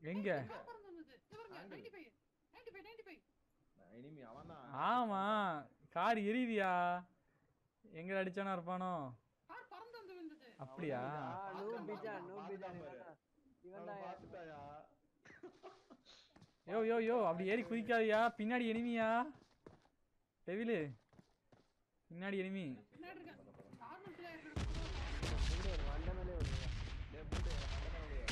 எங்க கார் பறந்து வந்தது இங்க பாருங்க Angle. 95 95 95 இனிமே அவன் தான் ஆமா கார் எரியுதியா எங்க அடிச்சானா இருப்பானோ கார் பறந்து வந்து விழுந்தது அப்படியா ஆ, நூ பாத்துட்டான் பிஜா, பாரு, நூ பாத்துட்டான் பிஜா, பாரு. இவன்தான். அவனை இவன்தான் பாத்துட்டாயா யோ யோ யோ அப்படி ஏறி குதிக்காதயா பின்னாடி எனிமியா டெவிலு பின்னாடி எனிமி பின்னாடி இருக்க நார்மல்ல இருக்கிற இங்க ஒரு வண்ட மேலே வருது. டேய் பூண்டு அவன் தான்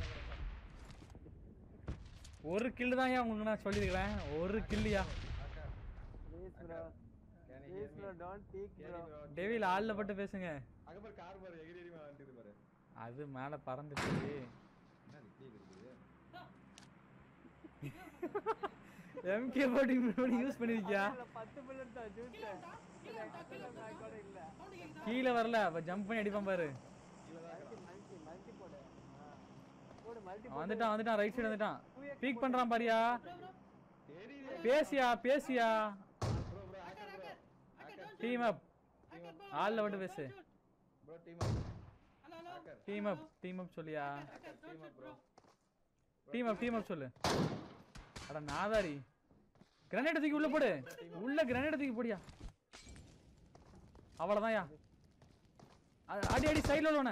ஒரு கில்லு தான் ஏன் உங்களுக்கு நான் சொல்லியிருக்கிறேன் ஒரு கில்லியா Please bro. Can you hear Please me? bro, don't peek Can bro. you bro? Devil ஆள்ல பட்டு பேசுங்க அங்க பாரு கார் பாரு எகிரி எகிரி வந்துட்டு பாரு அது மேல பறந்துச்சு என்ன இப்படி இருக்குது எம்கே போட்டி யூஸ் பண்ணிருக்கியா அதுல பத்து bullet தான், shoot. கீழ விட்டா கீழ விட்டா கீழ விட்டா நான் கூட இல்ல. சவுண்ட் கேக்குதா கீழே வரல அப்ப ஜம்ப் பண்ணி அடிப்பான் பாரு Multi, multi, multi போடு. ஆ. போடு, multi அவன் போடு. வந்துட்டான் வந்துட்டான் ரைட் சைடு வந்துட்டான் பீக் பண்றான் பாரியா ப்ரோ ப்ரோ சரி பேசியா பேசியா bro bro hacker hacker hacker don't team up hacker bro ஆள்ல மட்டும் பேசு bro team hello hello hacker team up team up சொல்லியா hacker don't shoot bro team up team up சொல்லு அட நாதாரி கிரனேட் தூக்கி உள்ள போடு உள்ள கிரனேட் தூக்கி போடியா அவ்வளவுதான்யா அ- அடி அடி சைடுல உள்ளவன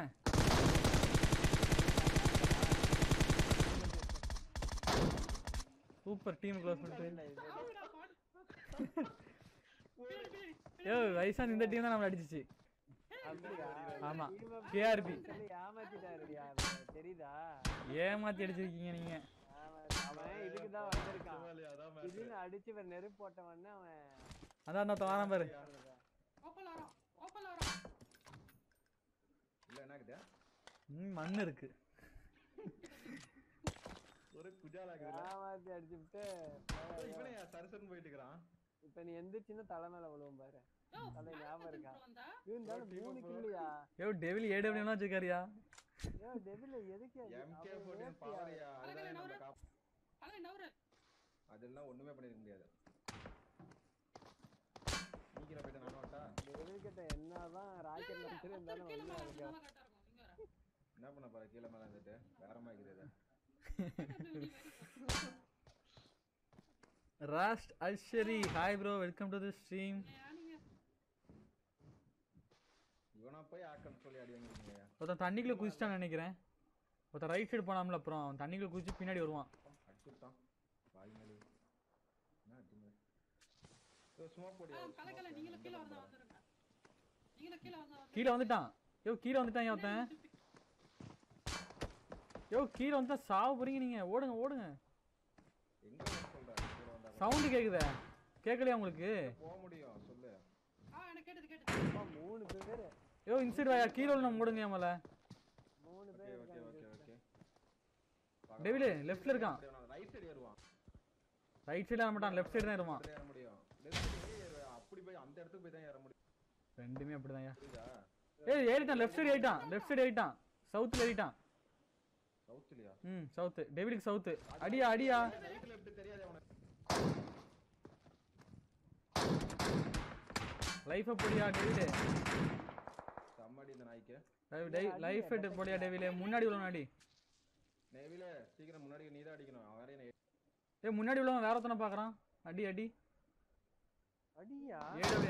சூப்பர் டீம் க்ளோஸ் பண்ணிட்டு ஆவுடா பாடு ஏ வயசான இந்த டீம் தான் நம்மள அடிச்சிச்சு அப்படியா? ஆமா Team up கேஆர்பி சொல்லி ஏமாத்திட்டாருடியா அவன். தெரியுதா ஏமாத்தி அடிச்சிருக்கீங்க நீங்க ஆமா, அவன் இதுக்கு தான் வந்திருக்கான் சும்மாலியா அதான் மேட்ரு திடீர்னு அடிச்சு இவர் நெருப்பு போட்டவொடனே அவன் அதான் அந்த வாரம் பாரு ஓப்பன் ஆறோம் ஓப்பன் ஆறோம் இல்ல என்ன இருக்குது ம் மண் இருக்கு ஒரு குஜாலா இருக்குது ஏமாத்தி அடிச்சுட்டு இவனே சரசன் போயிட்டு இருக்கிறான் இப்ப நீ எந்திரிச்சுன்னா தலை மேல விழுவும் பாரு யோ தலை ஞாபகம் இருக்கா ப்ரோ வந்தா இருந்தாலும் மூணு கில்லியா யோ டெவில் ஏடபிள்யூலாம் வச்சிருக்காருயா ஏ டெபில எதுக்கு அது? எம்கே அவன் போட்டு ஏத்தியா? பவரையா அதுதான் நம்ம காப் அலை நவரு அதெல்லாம் ஒண்ணுமே பண்ணிருக்க முடியாது நீக்கிற போயிட்டு நானும் வரட்டா? டெவில் கிட்ட என்னதான் ராக்கெட் லான்ச்சர் இருந்தாலும் கீழ ஒண்ணும் மேல இருக்கா வந்தா கரெக்டா இருக்கும் இங்க வர என்ன பண்ண போற கீழே மேல இருந்துட்டு வேறமா இருக்குது இது. ராஸ்ட் அல்ஷரி hi bro welcome to the stream நீங்க இவனா போய் ஆக்கன்னு சொல்லி அடி வாங்கிருக்கீங்க ஒருத்தன் தண்ணிக்குள்ள குதிச்சிட்டான்னு நினைக்கிறேன் ஒருத்தன் ரைட் சைடு போனாம்ல அப்புறம் அவன் தண்ணிக்குள்ள குதிச்சு பின்னாடி வருவான் அடிச்சுட்டான் வாய் மேலே என்ன அடிச்சுங்க ஸ்மோக் போடி கலை கலை நீங்களும் கீழ வந்தா வந்துருங்க நீங்களும் கீழ வந்தா வந்து கீழே வந்துட்டான் யோ கீழே வந்துட்டான் ஏன் ஒருத்தன் யோ கீழே வந்துட்டா சாவு போறீங்க நீங்க ஓடுங்க ஓடுங்க எங்க சொல்ற கீழே வந்தா சவுண்டு கேக்குதே கேட்கலையா உங்களுக்கு போக முடியும் சொல்லு ஆ எனக்கு கேட்டது கேட்டது அப்பா, மூணு பேரு யோ இன்சைட் வாயா கீழே உள்ள நம்ம ஓடுங்க ஏமல மூணு ஓகே பேர் ஓகே ஓகே ஓகே டெவிலு லெஃப்ட்ல இருக்கான் ரைட் சைடு ஏறுவான் ரைட் சைடு மாட்டான் லெஃப்ட் சைடு தான் இருவான் அப்படியே ஏற முடியும் லெஃப்ட் சைடு ஏறு அப்படி போய் அந்த இடத்துக்கு போய் தான் ஏற முடியும் ரெண்டுமே அப்படிதான்யா புரியுதா ஏய் ஏறிட்டான் லெஃப்ட் சைடு ஏறிட்டான் லெஃப்ட் சைடு ஏறிட்டான் சவுத்துல ஏறிட்டான் சவுத்லயா ம் சவுத்து டெவிலுக்கு சவுத்து அடியா அடியா ரைட் லெஃப்ட் தெரியாது அவனுக்கு லைஃபை போடியா டெவிலு செம்மடி இந்த நாய்க்கு லைஃப் எட்டு போடியா டெவிலு முன்னாடி உள்ள அடி நேவில சீக்கிரம் முன்னாடி நீ தான் அடிக்கணும் அவன் வேற என்ன ஏய் முன்னாடி உள்ளவன் வேற ஒருத்தனை பார்க்கறான் அடி அடி அடியா ஏடபிள்யூ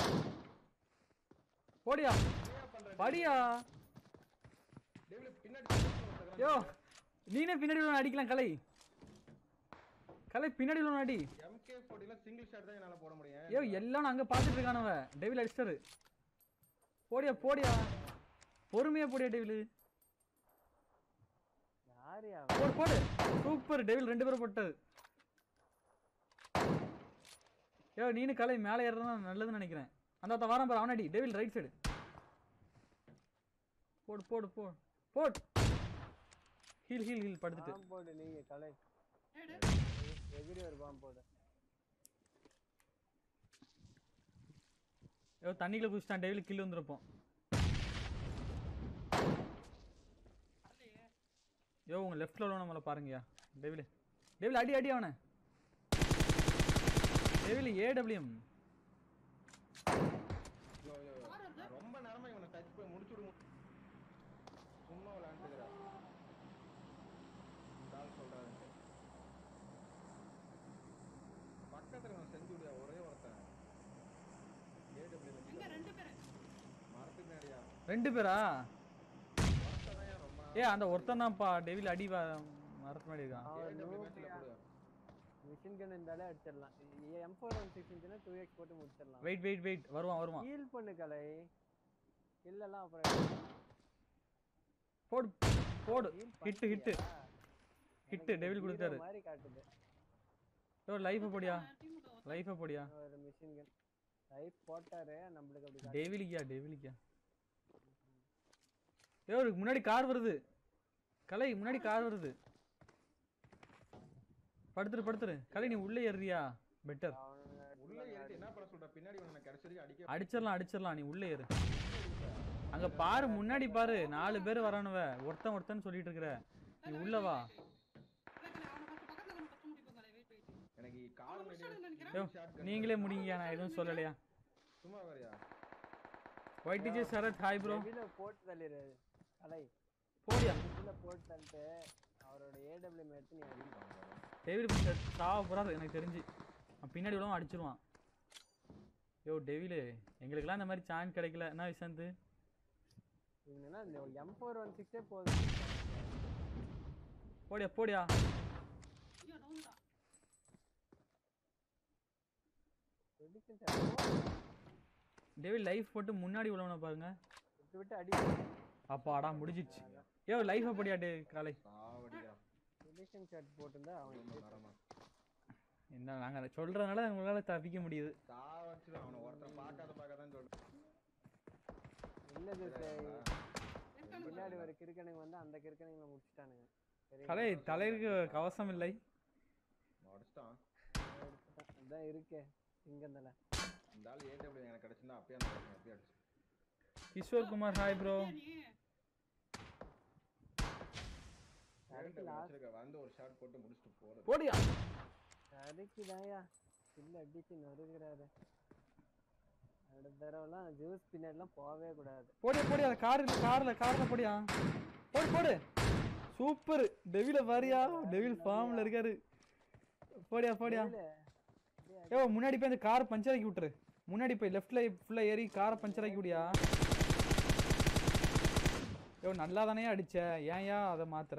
போடியா படியா டேவில பின்னாடி யோ நீனே பின்னாடி உள்ளவன் அடிக்கலாம் கலை கலை பின்னாடி உள்ளவன் அடி எம்கே போட்டில சிங்கிள் ஷாட் தான் என்னால போட முடியும் ஐயோ எல்லாம் நான் அங்க பாத்துட்டு இருக்கானவ டெவில் அடிச்சிட்டாரு போடியா போடியா பொறுமையா போடியா டெவில் யாரு போடு போடு சூப்பர் டெவில் ரெண்டு பேரும் போட்டது ஐயோ நீனு கலை மேலே ஏறதா நல்லதுன்னு நினைக்கிறேன் அந்த ஒருத்தன் வாரம் பாரு அவனடி டெவில் ரைட் சைடு போடு போடு போடு போடு ஹீல் ஹீல் ஹீல் படுத்துட்டு பாம்பு போடு நீங்க கலை ஏடு எகிரி ஒரு பாம்பு போடு ஐயோ தண்ணிக்குள்ள குதிச்சிட்டான் டெவில் கில் வந்துருப்போம் அல்லையே யோ உங்க லெஃப்ட்ல உள்ள நம்மள பாருங்கயா டெவில் டெவில் அடி அடி அவனை டெவில் ஏடபிள்யூஎம் ஐயோ, ஐயோ, ஐயோ. நான் ரொம்ப நேரமா இவனை டச் பண்ணி முடிச்சு விடு சும்மா விளையாண்டுக்கிறா இந்த ஆள் சொல்றாரு ரெண்டு பேரா ஒருத்தன் தான் ரொம்ப ஏ அந்த ஒருத்தன் தான்ப்பா டெவில் அடி வா- மரத்து மாதிரி இருக்கான் அவன் AW noob matchல யா. கொடு. மிஷின் கன் இருந்தாலே அடிச்சிடலாம் எம் ஃபோர் ஒன் சிக்ஸ் இருந்துச்சுன்னா டூ எக்ஸ் போட்டு முடிச்சிடலாம் வெயிட் வெயிட் வெயிட் வருவான் வருவான் ஹீல் பண்ணு கலை இல்லலாம் அப்புறம் எடுக்கலாம். போடு போடு heal ஹிட்டு ஹிட்டு பண்ணிட்டியா? ஹிட்டு எனக்கு டெவில் hero கொடுத்தாரு மாதிரி காட்டுது யோ லைஃபை போடியா டீம் விட்டு லைஃபை போடியா ஒரு மிஷின் கன் லைஃப் போட்டாரு நம்மளுக்கு அப்படி காட்டுது. டெவிலிக்கா டெவிலிக்கா யோ இதுக்கு முன்னாடி கார் வருது கலை முன்னாடி கார் வருது படுத்துரு படுத்துரு கலை நீ உள்ளே ஏறுறியா பெட்டர் அவனுங்க உள்ள ஏறிட்டு என்ன பண்ண சொல்ற பின்னாடி உன்னை கிடைச்சதுக்கு அடிக்க அடிச்சிடலாம் அடிச்சிடலாம் நீ உள்ளே ஏறு அங்க பாரு முன்னாடி பாரு நாலு பேர் வரானுவ ஒருத்தன் ஒருத்தன் சொல்லிட்டு இருக்கிற நீ உள்ள வா எனக்கு கால் யோ நீங்களே முடிங்க நான் எதுவும் சொல்லலையா சும்மா வரியா white DJ Sarath hi bro டெவில போட்டு தள்ளிடு கலை போடியா இதுல போட்டு தள்ளிட்டு அவரோட ஏடபிள்யூ எடுத்து நீ அடி டெவில் சாவ போறாரு எனக்கு தெரிஞ்சு அவன் பின்னாடி உள்ளவன் அடிச்சிருவான் யோ டெவிலு எங்களுக்கெல்லாம் இந்த மாதிரி சான்ஸ் கிடைக்கல என்ன விசாந்து இவங்கன்னா இந்த எம் ஃபோர் ஒன் சிக்ஸே போதும் போடியா போடியா prediction set போ. டெவில் லைஃப் போட்டு முன்னாடி உள்ளவனை பாருங்க விட்டு விட்டு அடி அப்பாடா முடிஞ்சிச்சு யோ லைஃபை போடியா டே காலை சாவடியா ப்ரிடிக்ஷன் ஷாட் போட்டிருந்தா அவன் ரொம்ப நேரமா என்ன நாங்க சொல்றதுனால உங்களால தப்பிக்க முடியுது சாவடிச்சிடும் அவனை ஒருத்தன் பார்க்காத பார்க்க தான் சொல்றேன் இல்லது பின்னாடி ஒரு கிறுக்கனுங்க வந்து அந்த கிறுக்கனுங்களை முடிச்சிட்டானுங்க சரி கலை தலைக்கு கவசம் இல்லை உடச்சிட்டான் எடுத்துட்டான். அதான் இருக்கே சிங்கந்தல இந்த ஆள் ஏடபிள்யூ எனக்கு கிடைச்சிருந்தா அப்பயே அந்த பக்கம் அப்பயே அடிச்சு கிஷோர் குமார் ஹாய் ப்ரோ கடைக்கு AW லாஸ்ட் வச்சிருக்க வந்து ஒரு ஷாட் போட்டு முடிச்சுட்டு போறது போடியா கடைக்கு தாயா இல்ல அடிச்சு நொறுகிறாரு அடுத்த தடவைலாம் ஜூஸ் பின்னாடிலாம் போகவே கூடாது போடியா போடியா கார் இல்ல கார்ல கார்ல போடியா போடு போடு சூப்பர் டெவில பாரியா டெவில் ஃபார்ம்ல இருக்காரு போடியா போடியா இல்ல ஏ முன்னாடி போய் அந்த கார் பஞ்சர் ஆக்கி விட்டுரு முன்னாடி போய் லெஃப்ட்ல ஃபுல்லா ஏறி காரை பஞ்சர் ஆக்கி விடியா யோ நல்லா தானே அடிச்ச ஏன்யா அதை மாத்துற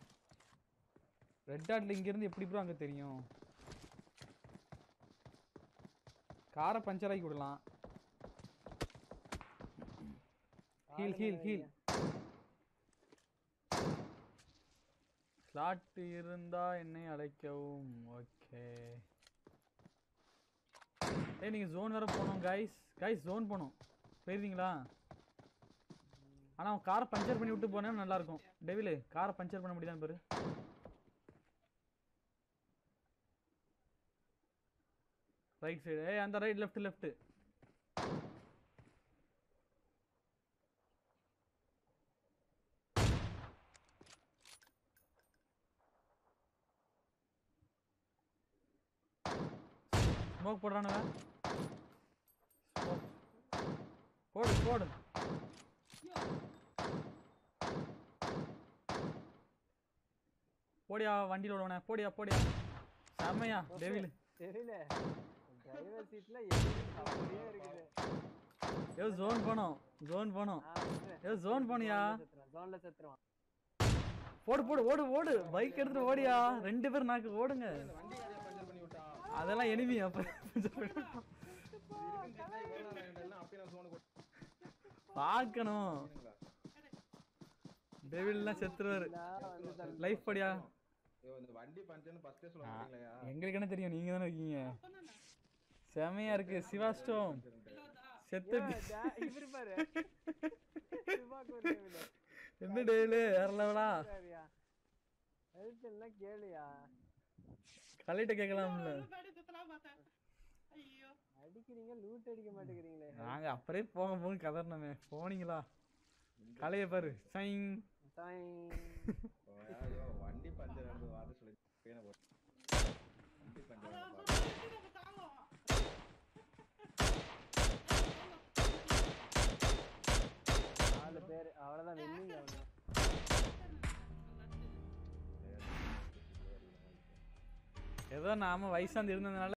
ரெட் டாட்ல இங்க இருந்து எப்படி ப்ரோ அங்க தெரியும் காரை பஞ்சர் ஆக்கி விடலாம் ஹீல் ஹீல் ஹீல் ஸ்லாட் இருந்தா என்னை அழைக்கவும் ஓகே ஏய் நீங்க ஜோன் வேற போகணும் கைஸ் கைஸ் ஜோன் போகணும் போயிருந்தீங்களா ஆனா அவன் காரை பஞ்சர் பண்ணி விட்டு போனா நல்லா இருக்கும் டெவிலு காரை பஞ்சர் பண்ண முடியுதான் பாரு ரைட் சைடு ஏய் அந்த ரைட் லெஃப்ட் லெஃப்ட் ஸ்மோக் போடுறானுங்க Smoke. போடு போடு போடியா வண்டியில் விடுவனே போடியா போடியா செம்மையா டெவில் தெரியல டிரைவர் சீட்ல எதுவும் அப்படியே இருக்குது ஏ ஜோன் போனோம் ஜோன் போனோம் ஏ ஜோன் போனியா ஜோன்ல செத்துருவான் போடு போடு ஓடு ஓடு பைக் எடுத்துட்டு ஓடியா ரெண்டு பேரும் நாக்கு ஓடுங்க இந்த வண்டி யாரையா பஞ்சர் பண்ணி விட்டா அதெல்லாம் எனிமி அப்ப இருக்குன்னு தெரிஞ்சா இவ்வளவு நேரம் என்கிட்ட இல்ல, அப்பயே நான் zone க்கு பார்க்கணும் போனீங்களா? டெவில்லாம் செத்துருவாரு வந்து தள்ளி லைஃப் படியா ஐயோ, இந்த வண்டி பஞ்சர்னு ஃபர்ஸ்டே சொல்ல மாட்டீங்களா எங்களுக்கு என்ன தெரியும் நீங்க தானே இருக்கீங்க செமையா இருக்கு சிவா ஸ்டோம் செத்து இவன் டா- இவரு பாரு சிவாக்கு ஒரு level. என்ன டெய்லு வேற லெவலா சரியா ஹெல்த் எல்லாம் கேளுயா கலையிட்ட கேட்கலாம்ல ஐயோ அடிக்கிறீங்க லூட் அடிக்க மாட்டேங்கிறீங்களே நாங்க அப்படியே போக போக கதறினமே போனீங்களா கலைய பாரு சைங் டாய். ஐயோ, வண்டி பஞ்சர் வந்து வாத சொல்லி பேனை போட்டு வண்டி பஞ்சர் வந்து பாத்து. நாலு பேர் அவ்வளவுதான் நின்னீங்க அவங்க ஏதோ நாம வயசாந்து இருந்ததுனால